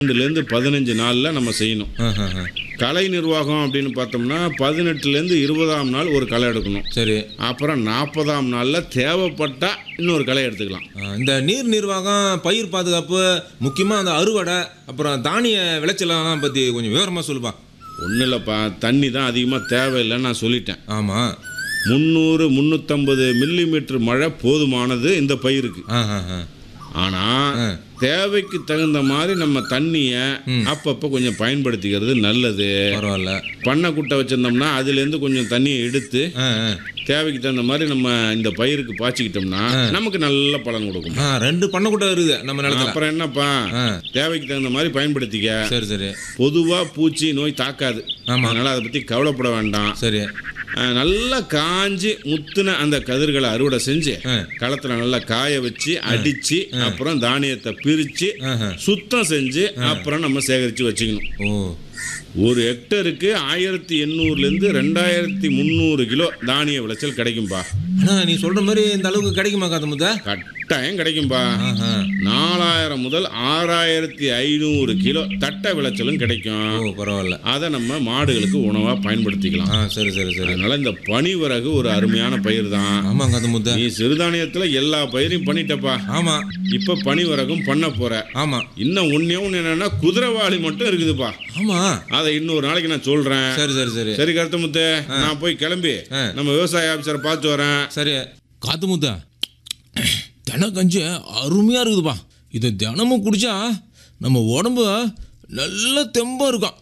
ரெண்டுலேருந்து பதினஞ்சு நாளில் நம்ம செய்யணும் ஆஹா, ஆஹா. களை நிர்வாகம் அப்படின்னு பார்த்தோம்னா பதினெட்டுலேருந்து இருபதாம் நாள் ஒரு களை எடுக்கணும் சரி அப்புறம் நாற்பதாம் நாளில் தேவைப்பட்டால் இன்னொரு களை எடுத்துக்கலாம் ஆ, இந்த நீர் நிர்வாகம் பயிர் பாதுகாப்பு முக்கியமாக அந்த அறுவடை அப்புறம் தானிய விளைச்சலாம் பற்றி கொஞ்சம் விவரமாக சொல்லுப்பா ஒன்றும் இல்லைப்பா தண்ணி தான் அதிகமாக தேவையில்லைன்னு நான் சொல்லிட்டேன் ஆமாம் முந்நூறு முந்நூற்றம்பது மில்லிமீட்டர் மழை போதுமானது இந்த பயிருக்கு ஆ ஆ ஆ ஆனால் ஆ. தேவைக்கு தகுந்த மாதிரி நம்ம தண்ணியை அப்பப்போ கொஞ்சம் பயன்படுத்திக்கிறது நல்லது பரவாயில்ல பண்ணை குட்டை வச்சிருந்தோம்னா அதுலேருந்து கொஞ்சம் தண்ணியை எடுத்து ஆ ஆ தேவைக்கு தகுந்த மாதிரி நம்ம இந்த பயிருக்கு பாய்ச்சிக்கிட்டோம்னா நமக்கு நல்ல பலன் கொடுக்கும் ஆ ரெண்டு பண்ணக்கூட இருக்குது நம்ம நிலத்துல அப்புறம் என்னப்பா ஆ தேவைக்கு தகுந்த மாதிரி பயன்படுத்திக்க சரி சரி பொதுவாக பூச்சி நோய் தாக்காது ஆமா. அதனால் அதை பற்றி கவலைப்பட வேண்டாம் சரி அஹ், நல்லா காஞ்சி முத்துன அந்த கதிர்களை அறுவடை செஞ்சு ஆ. களத்தில் நல்லா காய வச்சு அடித்து அப்புறம் தானியத்தை பிரித்து ஆஹா. சுத்தம் செஞ்சு அப்புறம் நம்ம சேகரித்து வச்சுக்கணும் ஓ ஒரு ஹெக்டருக்கு ஆயிரத்தி எண்ணூறுலேருந்து ரெண்டாயிரத்தி முந்நூறு கிலோ தானிய விளைச்சல் கிடைக்கும்பா அண்ணா நீ சொல்கிற மாதிரி இந்த அளவுக்கு கிடைக்குமா காத்தமுத்தா கட்டாயம் கிடைக்கும்பா ஆஹா நாலாயிரம் முதல் ஆறாயிரத்தி ஐநூறு கிலோ தட்டை விளைச்சலும் கிடைக்கும் ஓ பரவாயில்ல அதை நம்ம மாடுகளுக்கு உணவாக பயன்படுத்திக்கலாம் ஆ சரி சரி சரி அதனால இந்த பனிவரகு ஒரு அருமையான பயிர் தான் ஆமாம் காத்தமுத்தா நீ சிறுதானியத்துல எல்லா பயிரையும் பண்ணிட்டப்பா ஆமாம் இப்ப பனிவரகும் பண்ண போற ஆமாம் இன்னும் ஒன்னே ஒன்று என்னன்னா குதிரைவாளி மட்டும் இருக்குதுப்பா ஆமாம் அதை இன்னொரு நாளைக்கு நான் சொல்றேன் சரி சரி சரி சரி கருத்தமுத்து நான் போய் கிளம்பி ஆ. நம்ம விவசாய ஆபீசரை பார்த்து வரேன் சரி காத்து முத்தா தினம் கஞ்சி அருமையாக இருக்குதுப்பா இதை தினமும் குடிச்சா நம்ம உடம்பு நல்ல தெம்பாக இருக்கும்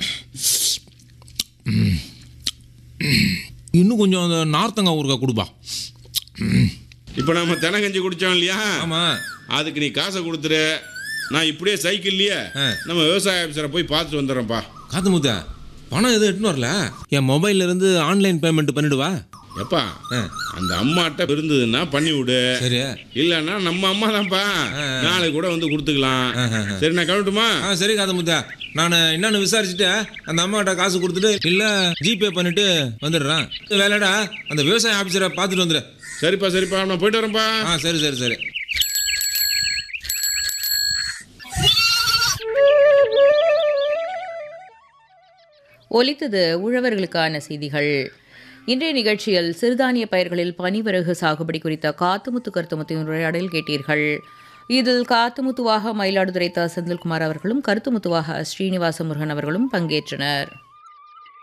ம். இன்னும் கொஞ்சம் அந்த நார்த்தங்காய் ஊறுகாய் கொடுப்பா இப்போ நம்ம தெனகஞ்சி குடிச்சோம் இல்லையா ஆமாம் அதுக்கு நீ காசை கொடுத்துரு நான் இப்படியே சைக்கிள்லயே ஆ. நம்ம விவசாய ஆபீசரை போய் பார்த்துட்டு வந்துடுறேன்ப்பா காத்து முத்தா பணம் எதுவும் எடுத்துன்னு வரல என் மொபைல்ல இருந்து ஆன்லைன் பேமெண்ட் பண்ணிடுவா எப்பா ஆ அந்த அம்மாட்ட இருந்ததுன்னா பண்ணி விடு சரி இல்லைன்னா நம்ம அம்மா தான்ப்பா நாளைக்கு கூட வந்து கொடுத்துக்கலாம் ஆ, ஆ, ஆ. சரி நான் கிளம்பட்டுமா ஆ சரி காது முத்தா நான் என்னன்னு விசாரிச்சுட்டு அந்த அம்மாட்ட காசு கொடுத்துட்டு இல்லை ஜிபே பண்ணிட்டு வந்துடுறேன் வேலைடா அந்த விவசாய ஆஃபீஸரை பார்த்துட்டு வந்துடு சரிப்பா சரிப்பா நான் போயிட்டு வரேன்ப்பா ஆ சரி சரி சரி ஒலித்தது உழவர்களுக்கான செய்திகள் இன்றைய நிகழ்ச்சியில் சிறுதானிய பயிர்களில் பனிவரகு சாகுபடி குறித்த காத்துமுத்து கருத்துமுத்தின் உரையாடல் கேட்டீர்கள் இதில் காத்துமுத்துவாக மயிலாடுதுறை த செந்தில்குமார் அவர்களும் கருத்துமுத்துவாக ஸ்ரீனிவாச முருகன் அவர்களும் பங்கேற்றனர்